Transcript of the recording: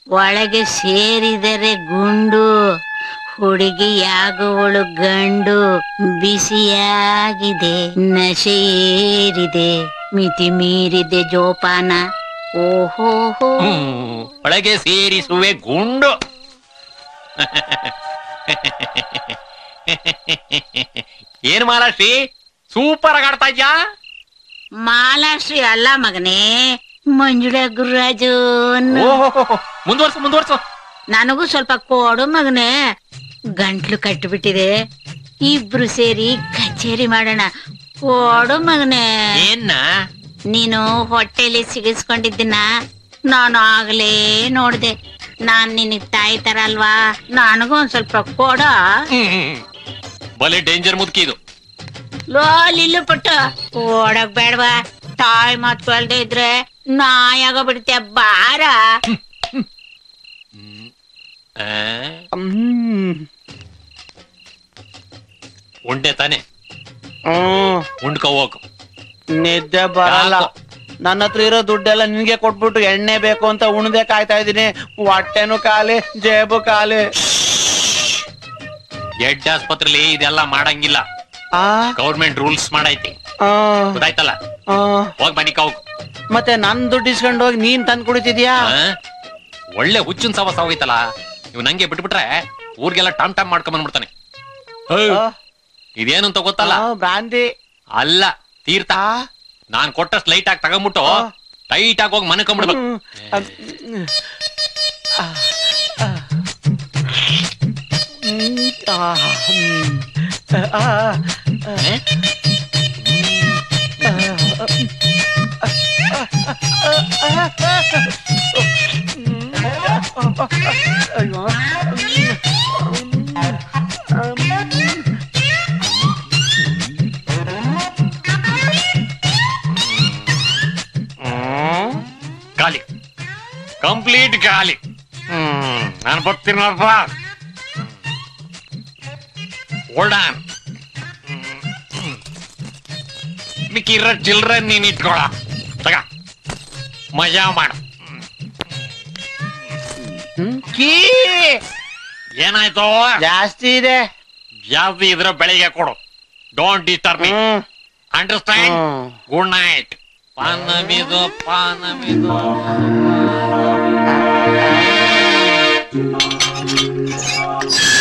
ಒಳಗೆ ಸೇರಿದರೆ ಗುಂಡು ಹುಡುಗಿಯಾಗುವಳು ಗಂಡು ಬಿಸಿಯಾಗಿದೆ ನಶೆ ಏರಿದೆ ಮಿತಿ ಮೀರಿದೆ ಜೋಪಾನ ಓಹೋ ಹ್ಮ್, ಒಳಗೆ ಸೇರಿಸುವೆ ಗುಂಡು ಏನ್ ಮಾಲಾಶ್ರೀ ಸೂಪರ್ ಆಗಿ ಆಡ್ತಾ ಇದ್ಯಾ ಮಾಲಾಶ್ರೀ ಅಲ್ಲ ಮಗನೇ ಮಂಜುಳ ಗುರುರಾಜು ಅನ್ನು. ಓಹೋ ಮುಂದುವರ್ಸು ಮುಂದುವರ್ಸು ನನಗೂ ಸ್ವಲ್ಪ ಕೊಡು ಮಗನೇ ಗಂಟ್ಲು ಕಟ್ಟಿಬಿಟ್ಟಿದೆ ಇಬ್ರು ಸೇರಿ ಕಚೇರಿ ಮಾಡೋಣ ಕೊಡು ಮಗನೇ ಏನ್ನ ನೀನು ಹೊಟ್ಟೆಲಿ ಸಿಗಿಸ್ಕೊಂಡಿದ್ದನ್ನ ನಾನು ಆಗ್ಲೇ ನೋಡ್ದೆ ನಾನ್ ನಿನಗ್ ತಾಯಿ ತರ ಅಲ್ವಾ ನನಗೂ ಒಂದ್ ಸ್ವಲ್ಪ ಕೊಡ ಹ್ಮ್. ಬಲೆ ಡೇಂಜರ್ ಮುದುಕಿ ಇದು ಲೋ ಲಿಲ್ಲು ಪುಟ್ಟು ಓಡಕ್ ಬೇಡವಾ ತಾಯಿ ಮಾತ್ ಕೇಳ್ದೆ ಇದ್ರೆ ನಾಯಾಗ ಬಿಡ್ತೀಯ ಬಾರ ಆ, ಹ್ಮ್ ಉಂಡೆ ತಾನೆ ಹ್ಮ್. ಉಂಡ್ಕೊ ಹೋಗು ನಿದ್ದೆ ಬರಲ್ಲ ಯಾಕೋ? ನನ್ನ ಹತ್ರ ಇರೋ ದುಡ್ಡೆಲ್ಲ ನಿನ್ಗೆ ಕೊಟ್ಬಿಟ್ಟು ಎಣ್ಣೆ ಬೇಕು ಅಂತ ಉಣ್ದೆ ಕಾಯ್ತಾ ಇದೀನಿ ಹೊಟ್ಟೆನು ಖಾಲಿ ಜೇಬು ಖಾಲಿ ಎಡ್ ಆಸ್ಪತ್ರೆಲಿ ಇದೆಲ್ಲ ಮಾಡಂಗಿಲ್ಲ ಆ ಗೌರ್ಮೆಂಟ್ ರೂಲ್ಸ್ ಮಾಡೈತಿ ಆ, ಗೊತ್ತಾಯ್ತಲ್ಲ ಆ. ಹೋಗ್ ಬನ್ನಿ ಹೋಗು ಮತ್ತೆ ನನ್ ದುಡ್ಡು ಇಸ್ಕೊಂಡು ಹೋಗಿ ನೀನ್ ತಂದ್ ಕುಡಿತಿದ್ಯಾ ಆ? ಒಳ್ಳೆ ಹುಚ್ಚಿನ ಸವಸ ಹೋಗಿತ್ತಲ್ಲ ಇವ್ ನಂಗೆ ಬಿಟ್ಬಿಟ್ರೆ ಊರ್ಗೆಲ್ಲ ಟಮ್ ಟಮ್ ಮಾಡ್ಕೊಂಡ್ ಬಂದ್ಬಿಡ್ತಾನೆ ಆ, ಇದೇನು ಅಂತ ಗೊತ್ತಲ್ಲ ಆ, ಬ್ರಾಂದಿ ಅಲ್ಲ ತೀರ್ಥ ಆ, ನಾನ್ ಕೊಟ್ಟಷ್ಟು ಲೈಟ್ ಆಗಿ ತಗೊಂಡ್ಬಿಟ್ಟು ಆ. ಟೈಟ್ ಆಗಿ ಹೋಗಿ ಮನ್ಕೊಂಡ್ಬಿಡ್ಬೇಕು ಹ್ಮ್. ಅದ್- ಹ್ಮ್. ಆ, ಆ. ಹ್ಮ್. ಆ, ಹ್ಮ್. ಆ, ಆ, ಆ. ಏ? ಅಯ್ಯೋ. ಖಾಲಿ ಕಂಪ್ಲೀಟ್ ಖಾಲಿ ಹ್ಮ್ ನಾನು ಬರ್ತೀನಪ್ಪ ಹೋಲ್ಡ್ ಆನ್ ಮಿಕ್ಕಿರ ಚಿಲ್ಡ್ರ ನೀನ್ ಇಟ್ಕೊಳ ತಗ ಮಜಾ ಮಾಡು ಹ್ಮ್. ಕೀ ಏನಾಯ್ತು ಜಾಸ್ತಿ ಇದೆ ಜಾಸ್ತಿ ಇದ್ರೆ ಬೆಳಿಗ್ಗೆ ಕೊಡು don't disturb me hmm. Understand hmm. Good night ಪಾನ ಬೀದು ಪಾನ ಬೀದು ಆ